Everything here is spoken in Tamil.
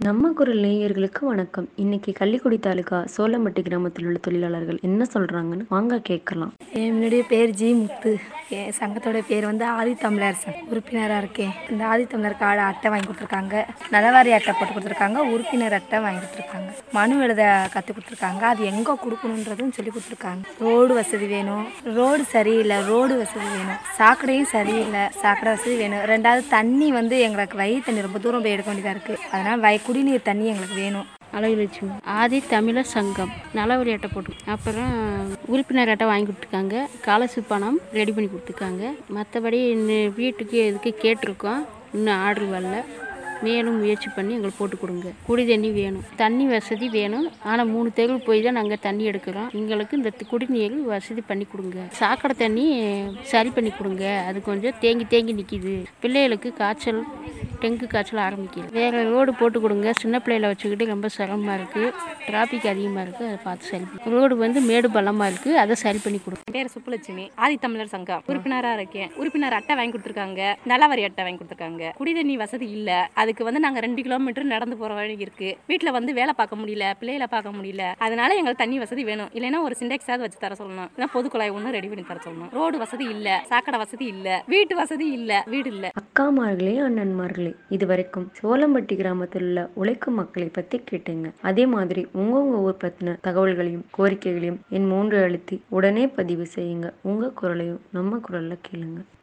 நம்ம குரல் நேயர்களுக்கு வணக்கம் இன்னைக்கு கள்ளிக்குடி தாலுகா சோளம்பட்டி கிராமத்தில் உள்ள தொழிலாளர்கள் என்ன சொல்றாங்கன்னு வாங்க கேட்கலாம் என்னுடைய பேர் ஜி முத்து என் சங்கத்தோட பேர் வந்து ஆதித்தமிழர் சங்கம் உறுப்பினராக இருக்கேன் இந்த ஆதித்தமிழர் கார்டு அட்டை வாங்கி கொடுத்துருக்காங்க நலவாரி அட்டை போட்டு கொடுத்துருக்காங்க உறுப்பினர் அட்டை வாங்கி கொடுத்துருக்காங்க மனு எழுத கற்றுக் கொடுத்துருக்காங்க அது எங்கே கொடுக்கணுன்றதும் சொல்லி கொடுத்துருக்காங்க ரோடு வசதி வேணும் ரோடு சரியில்லை ரோடு வசதி வேணும் சாக்கடையும் சரியில்லை சாக்கடை வசதி வேணும் ரெண்டாவது தண்ணி வந்து எங்களுக்கு வயிறு தண்ணி ரொம்ப தூரம் போய் எடுக்க வேண்டியதாக இருக்குது அதனால் வய குடிநீர் தண்ணி எங்களுக்கு வேணும் அழகுலட்சுமி ஆதி தமிழர் சங்கம் நலவரி அட்டை போட்டு அப்புறம் உறுப்பினர் அட்டை வாங்கி கொடுத்துருக்காங்க ஸ்காலர்ஷிப் பணம் ரெடி பண்ணி கொடுத்துருக்காங்க மற்றபடி இன்னும் வீட்டுக்கு எதுக்கு கேட்டிருக்கோம் இன்னும் ஆர்டர் வரல மேலும் முயற்சி பண்ணி எங்களுக்கு போட்டு கொடுங்க குடி தண்ணி வேணும் தண்ணி வசதி வேணும் ஆனால் மூணு தெரு போய் தான் நாங்கள் தண்ணி எடுக்கிறோம் எங்களுக்கு இந்த குடிநீர் வசதி பண்ணி கொடுங்க சாக்கடை தண்ணி சரி பண்ணி கொடுங்க அது கொஞ்சம் தேங்கி தேங்கி நிற்கிது பிள்ளைகளுக்கு காய்ச்சல் டெங்கு காய்ச்சல் ஆரம்பிக்குது வேறு ரோடு போட்டு கொடுங்க சின்ன பிள்ளைகளை வச்சுக்கிட்டு ரொம்ப சிரமமாக இருக்குது டிராஃபிக் அதிகமாக இருக்குது அதை பார்த்து சரி பண்ணி ரோடு வந்து மேடு பள்ளமாக இருக்குது அதை சரி பண்ணி கொடுங்க என் பேர் சுப்புலட்சுமி ஆதித்தமிழர் சங்கம் உறுப்பினரா இருக்கேன் உறுப்பினர் அட்டை வாங்கி கொடுத்துருக்காங்க நலவரி அட்டை வாங்கி கொடுத்துருக்காங்க குடிதண்ணி வசதி இல்ல அதுக்கு வந்து நாங்க ரெண்டு கிலோமீட்டர் நடந்து போற வழி இருக்கு வீட்டுல வந்து வேலை பார்க்க முடியல பிள்ளைகளை பார்க்க முடியல அதனால எங்களுக்கு தண்ணி வசதி வேணும் இல்லைன்னா ஒரு சிண்டெக்ஸாவது வச்சு தர சொல்லணும் இல்லைன்னா பொது குழாய் ஒன்று ரெடி பண்ணி தர சொல்லணும் ரோடு வசதி இல்ல சாக்கடை வசதி இல்ல வீட்டு வசதி இல்ல வீடு இல்ல அக்காமார்களே அண்ணன்மார்களே இதுவரைக்கும் சோளம்பட்டி கிராமத்தில் உள்ள உழைக்கும் மக்களை பத்தி கேட்டீங்க அதே மாதிரி உங்க உங்க ஊர் பத்தின தகவல்களையும் கோரிக்கைகளையும் என் மூன்று அழுத்தி உடனே பதிவு செய்யுங்க உங்க குரலையும் நம்ம குரல்ல கேளுங்க